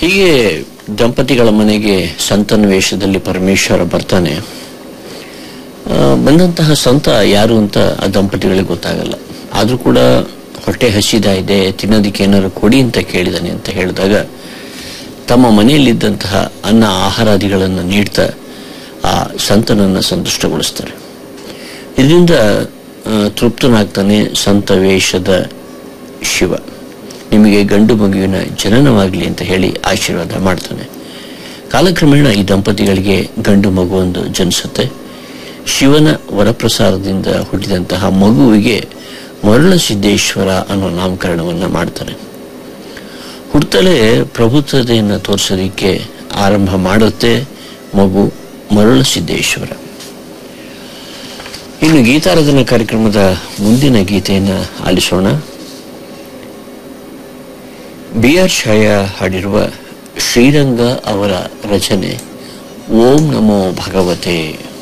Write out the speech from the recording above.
ಹೀಗೆ ದಂಪತಿಗಳ ಮನೆಗೆ ಸಂತನ ವೇಷದಲ್ಲಿ ಪರಮೇಶ್ವರ ಬರ್ತಾನೆ ಆ, ಬಂದಂತಹ ಸಂತ ಯಾರು ಅಂತ ಆ ದಂಪತಿಗಳಿಗೆ ಗೊತ್ತಾಗಲ್ಲ ಆದ್ರೂ ಕೂಡ ಹೊಟ್ಟೆ ಹಸಿದ ಇದೆ ತಿನ್ನೋದಕ್ಕೆ ಏನಾದ್ರು ಕೊಡಿ ಅಂತ ಕೇಳಿದಾನೆ ಅಂತ ಹೇಳಿದಾಗ ತಮ್ಮ ಮನೆಯಲ್ಲಿದ್ದಂತಹ ಅನ್ನ ಆಹಾರಾದಿಗಳನ್ನು ನೀಡ್ತಾ ಆ ಸಂತನನ್ನ ಸಂತುಷ್ಟಗೊಳಿಸ್ತಾರೆ ಇದರಿಂದ ಆ, ತೃಪ್ತನಾಗ್ತಾನೆ ಸಂತ ವೇಷದ ಶಿವ ನಿಮಗೆ ಗಂಡು ಮಗುವಿನ ಜನನವಾಗಲಿ ಅಂತ ಹೇಳಿ ಆಶೀರ್ವಾದ ಮಾಡ್ತಾನೆ ಕಾಲಕ್ರಮೇಣ ಈ ದಂಪತಿಗಳಿಗೆ ಗಂಡು ಮಗುವೊಂದು ಜನಿಸುತ್ತೆ ಶಿವನ ವರಪ್ರಸಾದದಿಂದ ಹುಟ್ಟಿದಂತಹ ಮಗುವಿಗೆ ಮರಳ ಸಿದ್ದೇಶ್ವರ ಅನ್ನೋ ನಾಮಕರಣವನ್ನ ಮಾಡ್ತಾರೆ ಹುಟ್ಟಲೇ ಪ್ರಭುತ್ವತೆಯನ್ನು ತೋರಿಸೋದಕ್ಕೆ ಆರಂಭ ಮಾಡುತ್ತೆ ಮಗು ಮರಳ ಸಿದ್ದೇಶ್ವರ ಇನ್ನು ಗೀತಾರಾಧನಾ ಕಾರ್ಯಕ್ರಮದ ಮುಂದಿನ ಗೀತೆಯನ್ನು ಆಲಿಸೋಣ ಬಿ ಆರ್ ಛಾಯಾ ಹಾಡಿರುವ ಶ್ರೀರಂಗ ಅವರ ರಚನೆ ಓಂ ನಮೋ ಭಗವತೆ